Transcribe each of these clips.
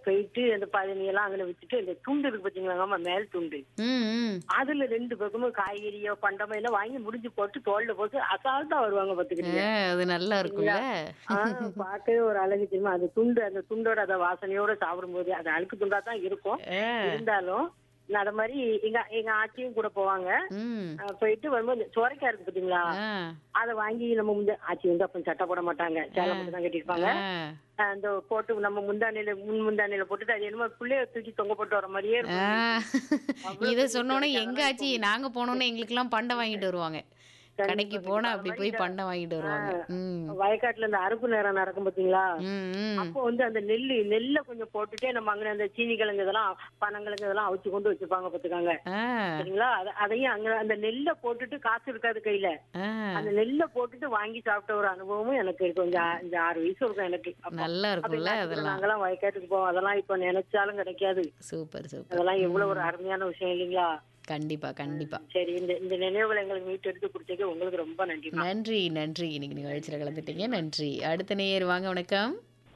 போயிட்டு அந்த பழனி எல்லாம் அங்கே விட்டுட்டு இந்த துண்டு இருக்கு பாத்தீங்களாங்கம்மா மேல் துண்டு ம் ம் அதுல ரெண்டு பக்கமும் காய்கறியோ பண்டமோ எல்லாம் வாங்கி முடிஞ்சு போட்டு தோல்ல போட்டு அசால்ட்டா வருவாங்க பாத்துக்கிட்டீங்க ஆ, அது நல்லா இருக்கும்ல ஆஹ் பார்க்கவே ஒரு அழகு தெரியுமா அந்த துண்டு அந்த துண்டோட அந்த வாசனையோட சாப்பிடும்போது அது அழுக்கு துண்டா தான் இருக்கும் ஆ, இருந்தாலும் நான் அத மாதிரி எங்க எங்க ஆச்சியும் கூட போவாங்க ம் அஹ் போயிட்டு வரும்போது சுரைக்காய் இருக்கு பாத்தீங்களா ஆ, அதை வாங்கி நம்ம முந்த ஆச்சி வந்து அப்ப சட்டை போட மாட்டாங்க சேலை மட்டும் தான் கட்டிருப்பாங்க ஆ. அந்த போட்டு நம்ம முந்தானையில முன் முந்தானையில போட்டுட்டு அது என்னமோ பிள்ளைய தூக்கி தொங்க போட்டு வர மாதிரியே ஆ. இருக்கும் இத சொன்னோன்னே எங்க ஆச்சு நாங்க போனோன்னே எங்களுக்கெல்லாம் பண்டை வாங்கிட்டு வருவாங்க கடைக்கு போனா அப்படி போய் பண்டை வாங்கிட்டு வருவாங்க ம் வயக்காட்டுல இந்த அறுப்பு நேரம் நடக்கும் பாத்தீங்களா ம் ம் அப்போ வந்து அந்த நெல்லு நெல்லை கொஞ்சம் போட்டுட்டே நம்ம அங்க அந்த சீனி கிழங்கு இதெல்லாம் பனங்கிழங்கு இதெல்லாம் அவிச்சு கொண்டு வச்சுப்பாங்க பாத்துக்காங்க ஆ சரிங்களா அத- அதையும் அங்க அந்த நெல்லை போட்டுட்டு காசு இருக்காது கையில ஆ அந்த நெல்லை போட்டுட்டு வாங்கி சாப்பிட்ட ஒரு அனுபவமும் எனக்கு இருக்கு கொஞ்சம் ஆ- இந்த ஆறு வயசு இருக்கும் எனக்கு அப்போ. நல்லா அப்ப இருக்கும்ல என்னாச்சு, அதெல்லாம் நாங்கெல்லாம் வயக்காட்டுக்கு போவோம் அதெல்லாம் இப்ப நினைச்சாலும் கிடைக்காது சூப்பர் சூப்பர் அதெல்லாம் எவ்வளவு ஒரு அருமையான விஷயம் இல்லைங்களா கண்டிப்பா கண்டிப்பா சரி இந்த இந்த நினைவுகளை எங்களுக்கு மீட்டு எடுத்து கொடுத்ததுக்கு உங்களுக்கு ரொம்ப நன்றி நன்றி நன்றி இன்னைக்கு நிகழ்ச்சியில் கலந்துட்டீங்க நன்றி அடுத்த நேயர் வாங்க வணக்கம்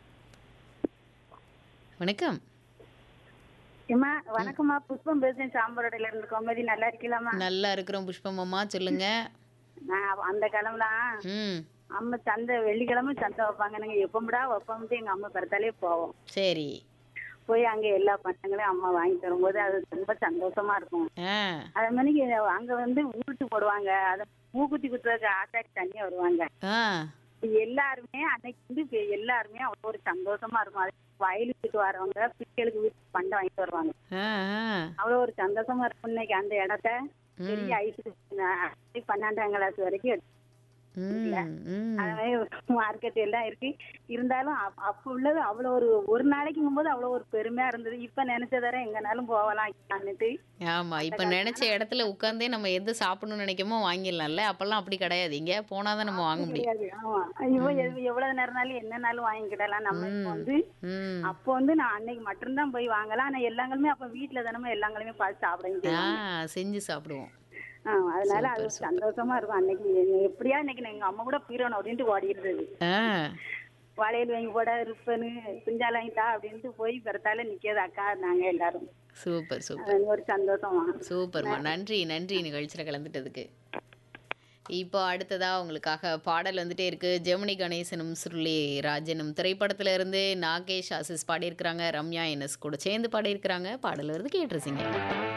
வணக்கம் ஏம்மா வணக்கம்மா புஷ்பம் பேசுறேன் சாம்பரோடையில இருந்து கோமதி நல்லா இருக்கலாமா நல்லா இருக்கிறோம் புஷ்பம் அம்மா சொல்லுங்க நான் அந்த கிழமெல்லாம் ம் அம்மா சந்தை வெள்ளிக்கிழமை சந்தை வைப்பாங்க நாங்க எப்பமுடா வைப்போம்ட்டு எங்க அம்மா பிறத்தாலே போவோம் சரி போய் அங்க எல்லா பண்டங்களையும் அம்மா வாங்கி தரும்போது அது ரொம்ப சந்தோஷமா இருக்கும் ஆ அதே மாதிரி அங்க வந்து உருட்டு போடுவாங்க அதை மூக்குத்தி குத்துறதுக்கு ஆட்டாடி தண்ணி வருவாங்க ஆ எல்லாருமே அன்னைக்கு வந்து இப்ப எல்லாருமே அவ்வளோ ஒரு சந்தோஷமா இருக்கும் அது வயலுக்கு வரவங்க பிள்ளைகளுக்கு வீட்டுக்கு பண்டை வாங்கிட்டு வருவாங்க ஆ ஆ. அவ்வளோ ஒரு சந்தோஷமா இருக்கும் இன்னைக்கு அந்த இடத்த பெரிய ஐஸ் பன்னெண்டாம் கிளாஸ் வரைக்கும் எடுத்து ம் ம் அது மாதிரி மார்க்கெட் எல்லாம் இருக்கு இருந்தாலும் அப்- அப்ப உள்ளது அவ்வளோ ஒரு ஒரு நாளைக்குங்கும் போது அவ்வளோ ஒரு பெருமையா இருந்தது இப்ப நினைச்சதர எங்கனாலும் போகலாம்னுட்டு ஆமா இப்ப நினைச்ச இடத்துல உட்கார்ந்தே நம்ம எது சாப்பிடணும்னு நினைக்கமோ வாங்கிடலாம்ல அப்பெல்லாம் அப்படி கிடையாது இங்க போனாதான் நம்ம வாங்க முடியும் கிடையாது ஆமா இவ எவ்- எவ்வளவு நேரம்னாலும் என்னனாலும் வாங்கிக்கிடலாம் நம்ம இப்ப வந்து ம் அப்போ வந்து நான் அன்னைக்கு மட்டும்தான் போய் வாங்கலாம் ஆனா எல்லாங்களுமே அப்ப வீட்டுல தானே எல்லாங்களுமே பார்த்து சாப்பிட ஆ செஞ்சு சாப்பிடுவோம் ஆ, அதனால அது ஒரு சந்தோஷமா இருக்கும் அன்னைக்கு எப்படியா இன்னைக்கு நான் எங்க அம்மா கூட பீரணும் அப்படின்ட்டு ஓடி இருந்தது ஆ வளையல் வாங்கி போட ரிப்பனு பிஞ்சால் வாங்கிட்டா அப்படின்ட்டு போய் பிறத்தால நிக்கிறது அக்கா நாங்க எல்லாரும் சூப்பர் சூப்பர் அது ஒரு சந்தோஷமா சூப்பர்மா நன்றி நன்றி நிகழ்ச்சியில் கலந்துட்டதுக்கு இப்போ அடுத்ததா உங்களுக்காக பாடல் வந்துட்டே இருக்கு ஜெமினி கணேசனும் சுருளி ராஜனும் திரைப்படத்துல இருந்து நாகேஷ் ஆசிஸ் பாடியிருக்கிறாங்க ரம்யா என்எஸ் கூட சேர்ந்து பாடியிருக்கிறாங்க பாடல் வருது கேட்டுருச்சிங்க